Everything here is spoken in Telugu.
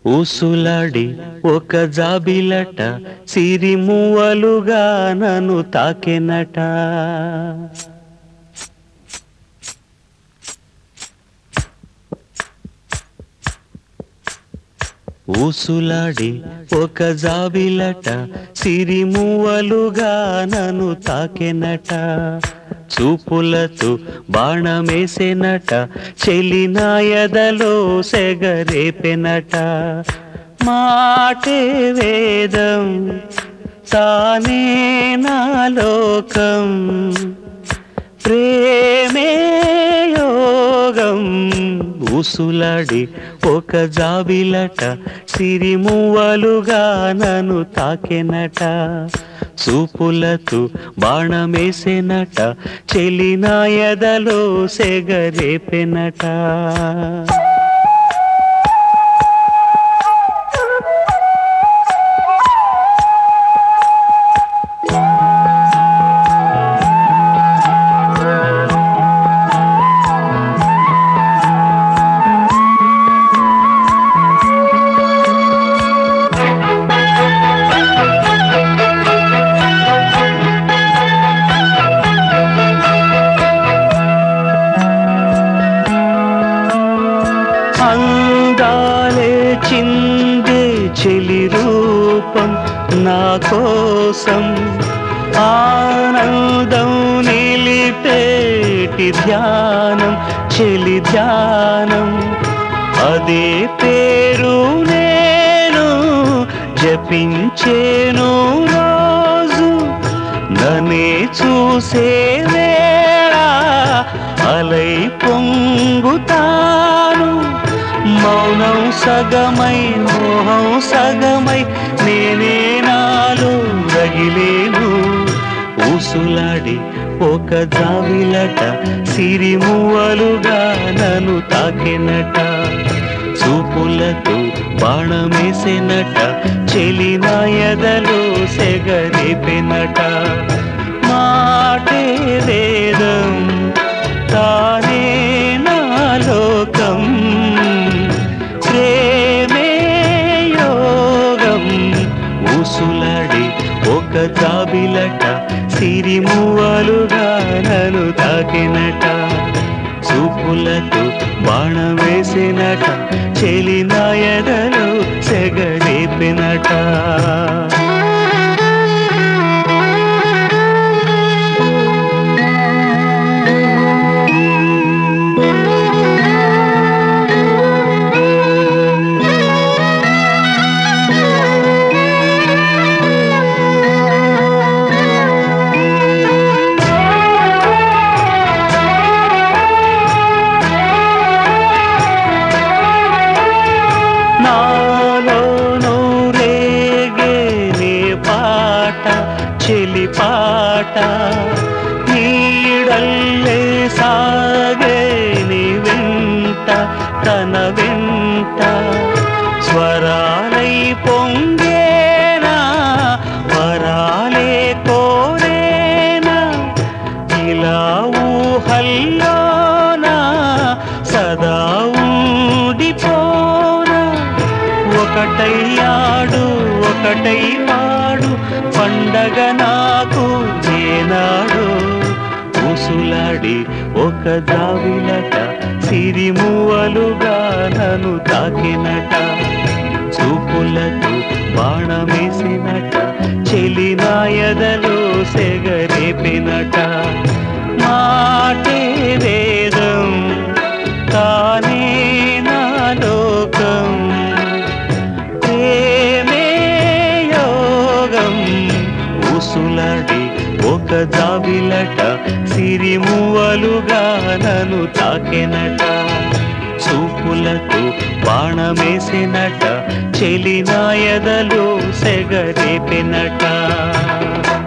ఊసులాడి ఒక జాబిలట సిరిమువలుగా నన్ను తాకెనట ఊసులాడి ఒక జాబిలట సిరిమువలుగా నన్ను తాకెనట చూపులతో బాణమేసెనట చెలినాయదలో సెగరేపెనట మాటే వేదం తానే నా లోకం ప్రేమే యోగం ఊసులాడి ఒక జాబిలట సిరిమువలుగా నన్ను తాకెనట చూపులతో బాణమేసెనట చెలినాయదలో సెగరేపెనట అందాలే చిందే చెలి రూపం నా కోసం ఆనందం నిలిపేటి ధ్యానం చెలి ధ్యానం అదే పేరు నేను జపించేను రోజు నన్నే చూసే వేళ అలై పొంగుతాను మౌనం సగమై మోహం సగమై నేనే నాలో రగిలేను ఊసులాడి ఒక జావిలట సిరిమువలుగా నన్ను తాకెనట చూపులతో బాణమేసెనట చెలినాయదలో సెగరేపెనట మాటే వేదం తానే నా లోకం ప్రేమే యోగం ఊసులాడి ఒక జాబిలట సిరిమువలుగా నన్ను తాకినట చూపులతో బాణమేసినట చెలినాయదలో సెగరేపినట నాలోనూ రేగే నీ పాట చెలి పాట నీడల్లే సాగే నీ వెంట తన వెంట స్వరాలై పొంగేనా వరాలే కోరేనా ఇలా ఊహల్లోనా సదా ఉండిపోనా ఒకటై ఆడు ఒకటై పాడు పండగ నాకు ఏనాడు ఊసులాడి ఒక దావిలట సిరిమువలుగా నన్ను తాకినట చూపులతో బాణమేసినట చెలినాయదలో సెగరేపినట మాటే వేదం తానే నా లోకం ప్రేమే యోగం ఊసులాడి ఒక జాబిలట సిరిమువలుగా నన్ను తాకెనట చూపులతో బాణమేసినట చెలినాయదలో సెగరేపినట